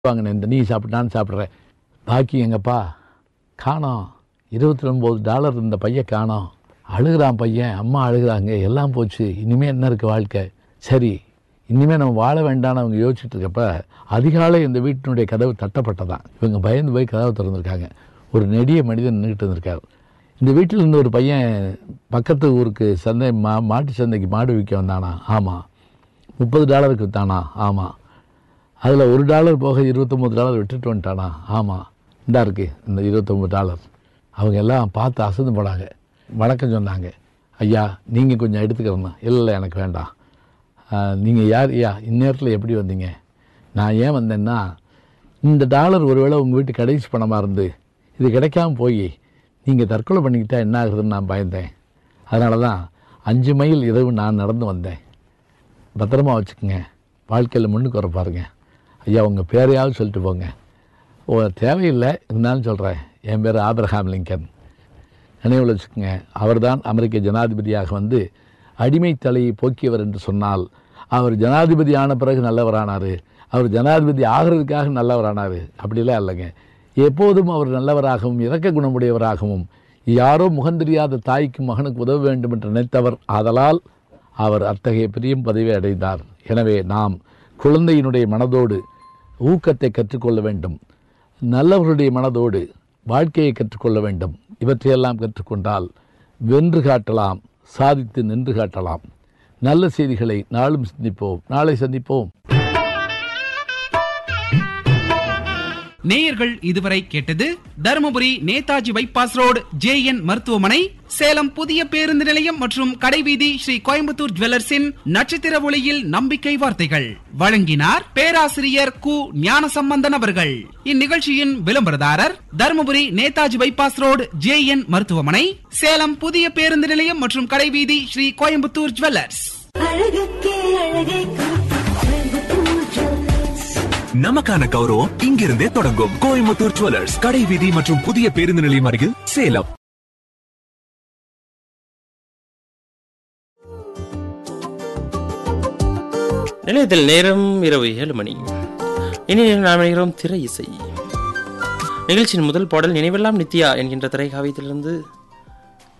வாங்கினேன் இந்த நீ சாப்பிட்டு நான் சாப்பிட்றேன் பாக்கி எங்கப்பா காணோம் இருபத்தி ஒம்பது டாலர் இந்த பையன் காணோம் அழுகிறான் பையன் அம்மா அழுகிறாங்க எல்லாம் போச்சு இனிமேல் என்ன இருக்குது வாழ்க்கை சரி இனிமேல் நம்ம வாழ வேண்டாம்னு அவங்க யோசிச்சுட்டு இருக்கப்ப அதிகாலை இந்த வீட்டினுடைய கதவு தட்டப்பட்டதான் இவங்க பயந்து போய் கதவை திறந்திருக்காங்க ஒரு நெடிய மனிதன் நின்றுட்டு இருந்திருக்காரு இந்த வீட்டில் இருந்த ஒரு பையன் பக்கத்து ஊருக்கு சந்தை மா மாட்டு சந்தைக்கு மாடு விற்க வந்தானா ஆமாம் முப்பது டாலருக்கு விற்றானா ஆமாம் அதில் ஒரு டாலர் போக இருபத்தொம்பது டாலர் விட்டுட்டு வந்துட்டானா ஆமாம் இந்தா இருக்கு இந்த இருபத்தொம்பது டாலர் அவங்க எல்லாம் பார்த்து அசந்து போனாங்க வணக்கம் சொன்னாங்க ஐயா நீங்கள் கொஞ்சம் எடுத்துக்கிறணும் இல்லை இல்லை எனக்கு வேண்டாம் நீங்கள் யார் ஐயா இந்நேரத்தில் எப்படி வந்தீங்க நான் ஏன் வந்தேன்னா இந்த டாலர் ஒருவேளை உங்கள் வீட்டு கடைசி பணமாக இருந்து இது கிடைக்காம போய் நீங்கள் தற்கொலை பண்ணிக்கிட்டா என்ன ஆகுதுன்னு நான் பயந்தேன் அதனால தான் அஞ்சு மைல் இரவு நான் நடந்து வந்தேன் பத்திரமா வச்சுக்கோங்க வாழ்க்கையில் முன்னுக்கு வர பாருங்க ஐயா உங்கள் பேரையாவது சொல்லிட்டு போங்க ஓ தேவையில்லை இருந்தாலும் சொல்கிறேன் என் பேர் ஆபிரஹாம் லிங்கன் நினைவில் வச்சுக்கோங்க அவர்தான் அமெரிக்க ஜனாதிபதியாக வந்து அடிமை தலையை போக்கியவர் என்று சொன்னால் அவர் ஜனாதிபதி ஆன பிறகு நல்லவரானார் அவர் ஜனாதிபதி ஆகிறதுக்காக நல்லவரானார் அப்படிலாம் இல்லைங்க எப்போதும் அவர் நல்லவராகவும் இரக்க குணமுடையவராகவும் யாரோ முகந்தெரியாத தாய்க்கும் மகனுக்கு உதவ வேண்டும் என்று நினைத்தவர் ஆதலால் அவர் அத்தகைய பிரியும் பதவி அடைந்தார் எனவே நாம் குழந்தையினுடைய மனதோடு ஊக்கத்தை கற்றுக்கொள்ள வேண்டும் நல்லவர்களுடைய மனதோடு வாழ்க்கையை கற்றுக்கொள்ள வேண்டும் இவற்றையெல்லாம் கற்றுக்கொண்டால் வென்று காட்டலாம் சாதித்து நின்று காட்டலாம் நல்ல செய்திகளை நாளும் சிந்திப்போம் நாளை சந்திப்போம் நேயர்கள் இதுவரை கேட்டது Dharmapuri Netaji bypass road J N மருத்துவமனை சேலம் புதிய பேருந்து நிலையம் மற்றும் கடைவீதி ஸ்ரீ கோயம்புத்தூர் ஜுவல்லர்ஸின் நட்சத்திர ஒளியில் நம்பிக்கை வார்த்தைகள் வழங்கினார் பேராசிரியர் கு ஞானசம்பந்தன் அவர்கள் இந்நிகழ்ச்சியின் விளம்பரதாரர் Dharmapuri Netaji bypass road J N மருத்துவமனை சேலம் புதிய பேருந்து நிலையம் மற்றும் கடைவீதி ஸ்ரீ கோயம்புத்தூர் ஜுவல்லர்ஸ் அழகுக்கே அழகை கோயம்புத்தூர் ஜுவல்லர்ஸ் நமக்கான கௌரவம் இங்கிருந்தே தொடங்கும் கோயம்புத்தூர் ஜுவல்லர்ஸ் கடை வீதி மற்றும் புதிய பேருந்து நிலையம் அருகில் சேலம் நிலையத்தில் நேரம் இரவு ஏழு மணி இனி நாம் நினைக்கிறோம் திரை இசை நிகழ்ச்சியின் முதல் பாடல் நினைவெல்லாம் நித்யா என்கின்ற திரைக்காவியத்திலிருந்து